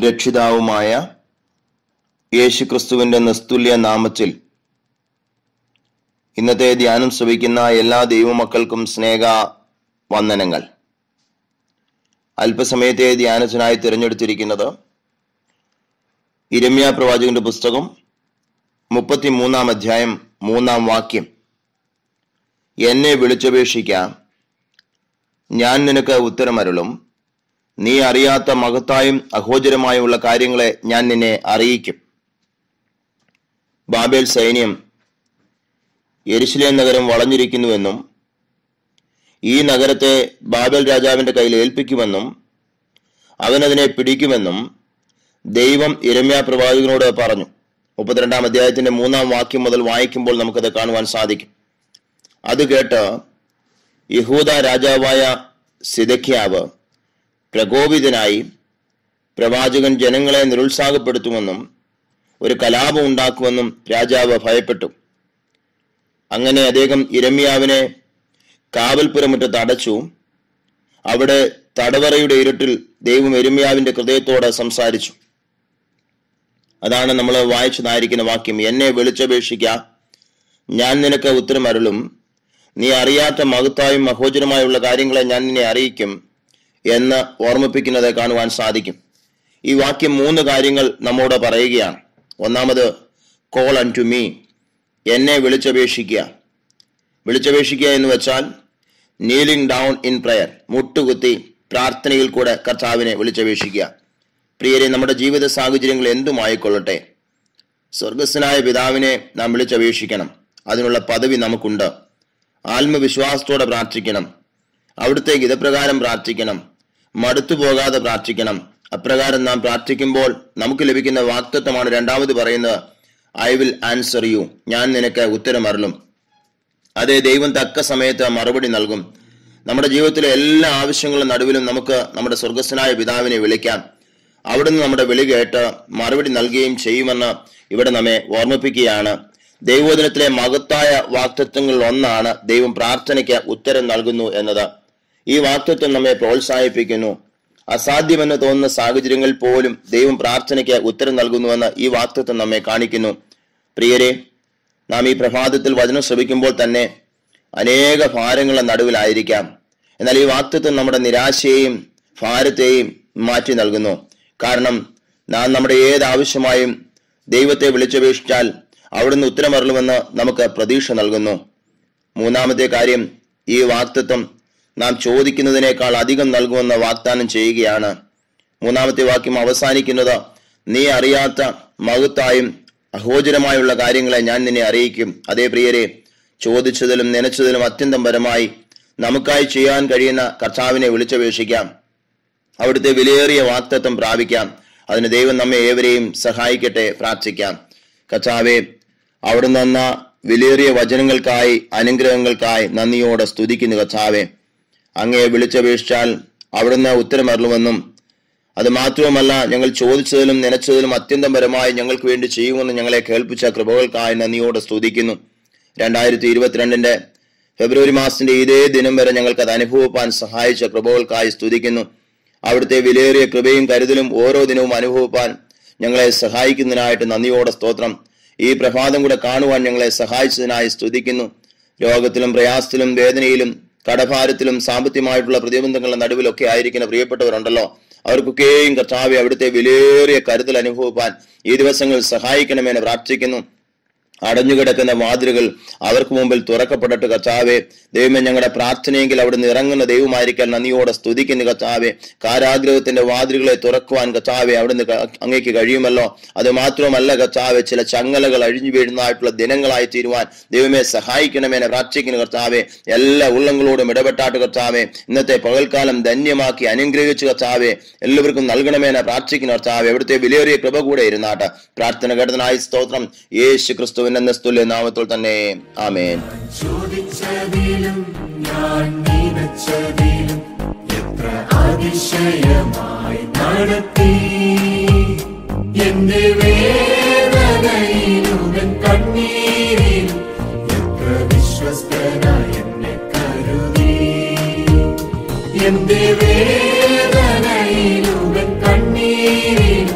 രക്ഷിതാവുമായ യേശുക്രിസ്തുവിന്റെ നിസ്തുല്യ നാമത്തിൽ ഇന്നത്തെ ധ്യാനം ശ്രവിക്കുന്ന എല്ലാ ദൈവമക്കൾക്കും സ്നേഹ വന്ദനങ്ങൾ അല്പസമയത്തെ ധ്യാനത്തിനായി തിരഞ്ഞെടുത്തിരിക്കുന്നത് ഇരമ്യ പ്രവാചകന്റെ പുസ്തകം മുപ്പത്തിമൂന്നാം അധ്യായം മൂന്നാം വാക്യം എന്നെ വിളിച്ചപേക്ഷിക്കാം ഞാൻ നിനക്ക് ഉത്തരമരുളും നീ അറിയാത്ത മഹത്തായും അഹോചരമായുള്ള കാര്യങ്ങളെ ഞാൻ നിന്നെ അറിയിക്കും ബാബേൽ സൈന്യം യെരുശലേം നഗരം വളഞ്ഞിരിക്കുന്നുവെന്നും ഈ നഗരത്തെ ബാബേൽ രാജാവിന്റെ കയ്യിൽ ഏൽപ്പിക്കുമെന്നും അവനതിനെ പിടിക്കുമെന്നും ദൈവം ഇരമ്യ പ്രവാചകനോട് പറഞ്ഞു മുപ്പത്തിരണ്ടാം അധ്യായത്തിന്റെ മൂന്നാം വാക്യം മുതൽ വായിക്കുമ്പോൾ നമുക്കത് കാണുവാൻ സാധിക്കും അത് കേട്ട് യഹൂദ രാജാവായ സിദഖ്യാവ് പ്രകോപിതനായി പ്രവാചകൻ ജനങ്ങളെ നിരുത്സാഹപ്പെടുത്തുമെന്നും ഒരു കലാപം ഉണ്ടാക്കുമെന്നും രാജാവ് ഭയപ്പെട്ടു അങ്ങനെ അദ്ദേഹം ഇരമ്യാവിനെ കാവൽപുരമുറ്റത്ത് അടച്ചു അവിടെ തടവറയുടെ ഇരുട്ടിൽ ദൈവം എരുമ്യാവിന്റെ ഹൃദയത്തോടെ സംസാരിച്ചു അതാണ് നമ്മൾ വായിച്ചതായിരിക്കുന്ന വാക്യം എന്നെ വിളിച്ചപേക്ഷിക്ക ഞാൻ നിനക്ക് ഉത്തരമരുളും നീ അറിയാത്ത മഹത്തായും മഹോചരമായുള്ള കാര്യങ്ങളെ ഞാൻ നിന്നെ അറിയിക്കും എന്ന് ഓർമ്മിപ്പിക്കുന്നത് കാണുവാൻ സാധിക്കും ഈ വാക്യം മൂന്ന് കാര്യങ്ങൾ നമ്മോട് പറയുകയാണ് ഒന്നാമത് കോൾ അൺ ടു മീ എന്നെ വിളിച്ചപേക്ഷിക്കുക വിളിച്ചപേക്ഷിക്കുക എന്ന് വെച്ചാൽ നീലിംഗ് ഡൗൺ ഇൻ പ്രയർ മുട്ടുകുത്തി പ്രാർത്ഥനയിൽ കൂടെ കർത്താവിനെ വിളിച്ചപേക്ഷിക്കുക പ്രിയരെ നമ്മുടെ ജീവിത സാഹചര്യങ്ങൾ എന്തുമായിക്കൊള്ളട്ടെ സ്വർഗസ്വനായ പിതാവിനെ നാം വിളിച്ചപേക്ഷിക്കണം അതിനുള്ള പദവി നമുക്കുണ്ട് ആത്മവിശ്വാസത്തോടെ പ്രാർത്ഥിക്കണം അവിടുത്തെ ഗിതപ്രകാരം പ്രാർത്ഥിക്കണം മടുത്തു പോകാതെ പ്രാർത്ഥിക്കണം അപ്രകാരം നാം പ്രാർത്ഥിക്കുമ്പോൾ നമുക്ക് ലഭിക്കുന്ന വാക്തത്വമാണ് രണ്ടാമത് പറയുന്നത് ഐ വിൽ ആൻസർ യു ഞാൻ നിനക്ക് ഉത്തരമരളും അതേ ദൈവം തക്ക സമയത്ത് മറുപടി നൽകും നമ്മുടെ ജീവിതത്തിലെ എല്ലാ ആവശ്യങ്ങളും നടുവിലും നമുക്ക് നമ്മുടെ സ്വർഗസ്വനായ പിതാവിനെ വിളിക്കാം അവിടുന്ന് നമ്മുടെ വിളി കേട്ട് മറുപടി നൽകുകയും ചെയ്യുമെന്ന് ഇവിടെ നമ്മെ ഓർമ്മിപ്പിക്കുകയാണ് ദൈവോധനത്തിലെ മഹത്തായ വാക്തത്വങ്ങളിൽ ഒന്നാണ് ദൈവം പ്രാർത്ഥനയ്ക്ക് ഉത്തരം നൽകുന്നു എന്നത് ഈ വാക്തത്വം നമ്മെ പ്രോത്സാഹിപ്പിക്കുന്നു അസാധ്യമെന്ന് തോന്നുന്ന സാഹചര്യങ്ങളിൽ പോലും ദൈവം പ്രാർത്ഥനയ്ക്ക് ഉത്തരം നൽകുന്നുവെന്ന് ഈ വാക്തത്വം നമ്മെ കാണിക്കുന്നു പ്രിയരെ നാം ഈ പ്രഭാതത്തിൽ വചനം ശ്രമിക്കുമ്പോൾ തന്നെ അനേക ഭാരങ്ങളുടെ നടുവിലായിരിക്കാം എന്നാൽ ഈ വാക്തത്വം നമ്മുടെ നിരാശയെയും ഭാരത്തെയും മാറ്റി നൽകുന്നു കാരണം നാം നമ്മുടെ ഏത് ആവശ്യമായും ദൈവത്തെ വിളിച്ചപേക്ഷിച്ചാൽ അവിടുന്ന് ഉത്തരമറളുമെന്ന് നമുക്ക് പ്രതീക്ഷ നൽകുന്നു മൂന്നാമത്തെ കാര്യം ഈ വാക്തത്വം നാം ചോദിക്കുന്നതിനേക്കാൾ അധികം നൽകുമെന്ന് വാഗ്ദാനം ചെയ്യുകയാണ് മൂന്നാമത്തെ വാക്യം അവസാനിക്കുന്നത് നീ അറിയാത്ത മഹത്തായും അഹോചരമായുള്ള കാര്യങ്ങളെ ഞാൻ നിന്നെ അറിയിക്കും അതേ പ്രിയരെ ചോദിച്ചതിലും നനച്ചതിലും അത്യന്തം പരമായി നമുക്കായി ചെയ്യാൻ കഴിയുന്ന കർത്താവിനെ വിളിച്ചപേക്ഷിക്കാം അവിടുത്തെ വിലയേറിയ വാക്തത്വം പ്രാപിക്കാം അതിന് ദൈവം നമ്മെ ഏവരെയും സഹായിക്കട്ടെ പ്രാർത്ഥിക്കാം കർത്താവെ അവിടുന്ന് തന്ന വിലയേറിയ വചനങ്ങൾക്കായി അനുഗ്രഹങ്ങൾക്കായി നന്ദിയോടെ സ്തുതിക്കുന്നു കർത്താവെ അങ്ങയെ വിളിച്ചപേക്ഷിച്ചാൽ അവിടുന്ന് ഉത്തരമരളുമെന്നും അത് മാത്രവുമല്ല ഞങ്ങൾ ചോദിച്ചതിലും നനച്ചതിലും അത്യന്തം പരമായി ഞങ്ങൾക്ക് വേണ്ടി ചെയ്യുമെന്ന് ഞങ്ങളെ കേൾപ്പിച്ച കൃപകൾക്കായി നന്ദിയോടെ സ്തുതിക്കുന്നു രണ്ടായിരത്തി ഇരുപത്തിരണ്ടിന്റെ ഫെബ്രുവരി മാസത്തിന്റെ ഇതേ ദിനം വരെ ഞങ്ങൾക്ക് അത് അനുഭവപ്പാൻ സഹായിച്ച കൃപകൾക്കായി സ്തുതിക്കുന്നു അവിടുത്തെ വിലയേറിയ കൃപയും കരുതലും ഓരോ ദിനവും അനുഭവപ്പാൻ ഞങ്ങളെ സഹായിക്കുന്നതിനായിട്ട് നന്ദിയോടെ സ്തോത്രം ഈ പ്രഭാതം കൂടെ കാണുവാൻ ഞങ്ങളെ സഹായിച്ചതിനായി സ്തുതിക്കുന്നു രോഗത്തിലും പ്രയാസത്തിലും വേദനയിലും കടഭാരത്തിലും സാമ്പത്തികമായിട്ടുള്ള പ്രതിബന്ധങ്ങളുടെ നടുവിലൊക്കെ ആയിരിക്കുന്ന പ്രിയപ്പെട്ടവരുണ്ടല്ലോ അവർക്കൊക്കെയും കർത്താവെ അവിടുത്തെ വിലയേറിയ കരുതൽ അനുഭവപ്പാൻ ഈ ദിവസങ്ങൾ സഹായിക്കണമെന്ന് പ്രാർത്ഥിക്കുന്നു അടഞ്ഞുകിടക്കുന്ന വാതിലുകൾ അവർക്ക് മുമ്പിൽ തുറക്കപ്പെടട്ടെ കർത്താവെ ദൈവമേ ഞങ്ങളുടെ പ്രാർത്ഥനയെങ്കിൽ അവിടുന്ന് ഇറങ്ങുന്ന ദൈവമായിരിക്കാൻ നന്ദിയോടെ സ്തുതിക്കുന്ന കർത്താവെ കാരാഗ്രഹത്തിന്റെ വാതിലുകളെ തുറക്കുവാൻ കർത്താവെ അവിടുന്ന് ക- അങ്ങേക്ക് കഴിയുമല്ലോ അത് മാത്രമല്ല കർത്താവെ ചില ചങ്ങലകൾ അഴിഞ്ഞു വീഴുന്നതായിട്ടുള്ള ദിനങ്ങളായി തീരുവാൻ ദൈവമേ സഹായിക്കണമെന്ന് പ്രാർത്ഥിക്കുന്ന കർത്താവെ എല്ലാ ഉള്ളങ്ങളോടും ഇടപെട്ടാട്ട് കർത്താവെ ഇന്നത്തെ പകൽക്കാലം ധന്യമാക്കി അനുഗ്രഹിച്ചു കർത്താവെ എല്ലാവർക്കും നൽകണമെന്ന് പ്രാർത്ഥിക്കുന്ന കർത്താവെ അവിടുത്തെ വിലയേറിയ കൃപ കൂടെ ഇരുന്നാട്ട് പ്രാർത്ഥന കേട്ടതിനായി സ്തോത്രം യേശു ക്രിസ്തുവിന്റെ നിസ്തുല്യ നാമത്തിൽ തന്നെ ആമേൻ ചോദിച്ചതിലും ഞാൻ നനച്ചതിലും എത്ര അതിശയമായി നടത്തി എന്റെ വേദനയിലും എൻ കണ്ണീരിലും എത്ര വിശ്വസ്തനായി എന്നെ കരുതി എന്റെ വേദനയിലും എൻ കണ്ണീരിലും